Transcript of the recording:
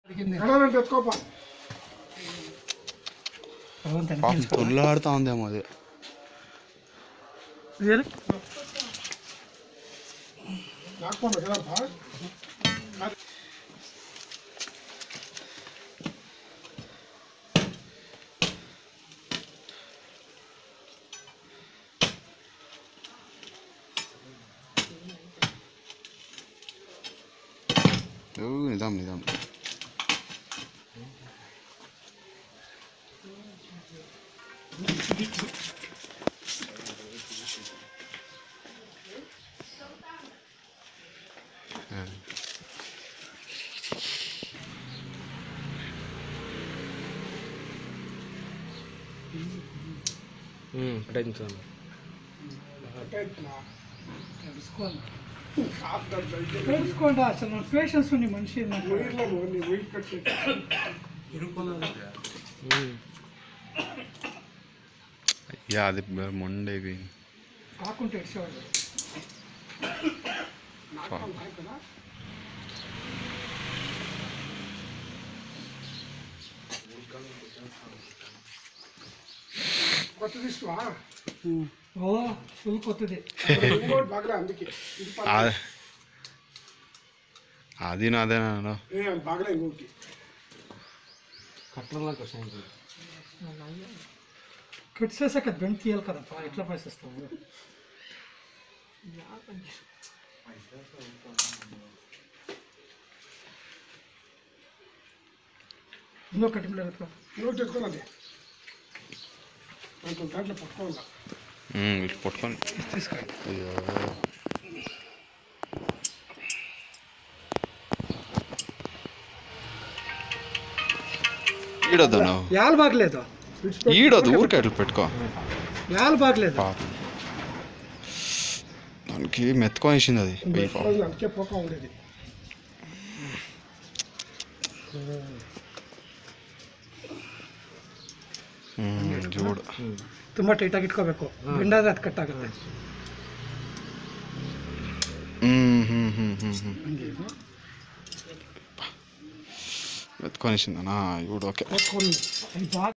ఎడారంటే ఎత్తుకోపా పాపం తొల్లాడుతా ఉందేమో అది నాకపోండి ఎడారపా ఓ, నిదాం నిదాం పట్టించుకోండి తెలుసుకోండి అసలు మన పేషెన్స్ ఉంది మనిషి నాకు. వెయిట్ కట్ యా అది మొండే కాకుంటే ఇచ్చేవాళ్ళు కొత్త తీసుకోవా ఓ ఫుల్ కొత్తది ఇంకోటి బాగలే అందుకే ఇది పా- అది నాదే నాన్న ఏ, అది బాగలే ఇంకోటి కట్టడంలోకి వస్తాయి కట్ చేసాక బెండ్ తీయాలి కదప్పా ఎట్లా పైసేస్తావు ఇంకో కటింగ్ ఎత్తుకో ఇంకోటి ఎత్తుకోవాలి దాంట్లో దాంట్లో పట్టుకోవాలా ఇటు పట్టుకొని అయ్యో ఈడొద్దు నువ్వు యాలు బాగలేదు ఈడొద్దు ఊరికే అట్లా పెట్టుకో యాలు బాగలేదు పాపం దానికి మెత్తుకొనేసింది అది పోయి పాపం. రోజు అందుకే పోక ఉండేది ಹ್ಮ್, ಜೋಡು ತುಂಬ ಟೈಟಾಗಿ ಇಟ್ಕೋಬೇಕು ಬೆಂಡಾದ್ರೆ ಅದು ಕಟ್ ಆಗುತ್ತೆ ಹ್ಮ್ ಹ್ಮ್ ಹ್ಮ್ ಹ್ಮ್ ಹ್ಮ್ ಹಂಗೆ ಇದು. మెత్తుకొనేసిందనా ఇప్పుడు ఓకే అది బాగా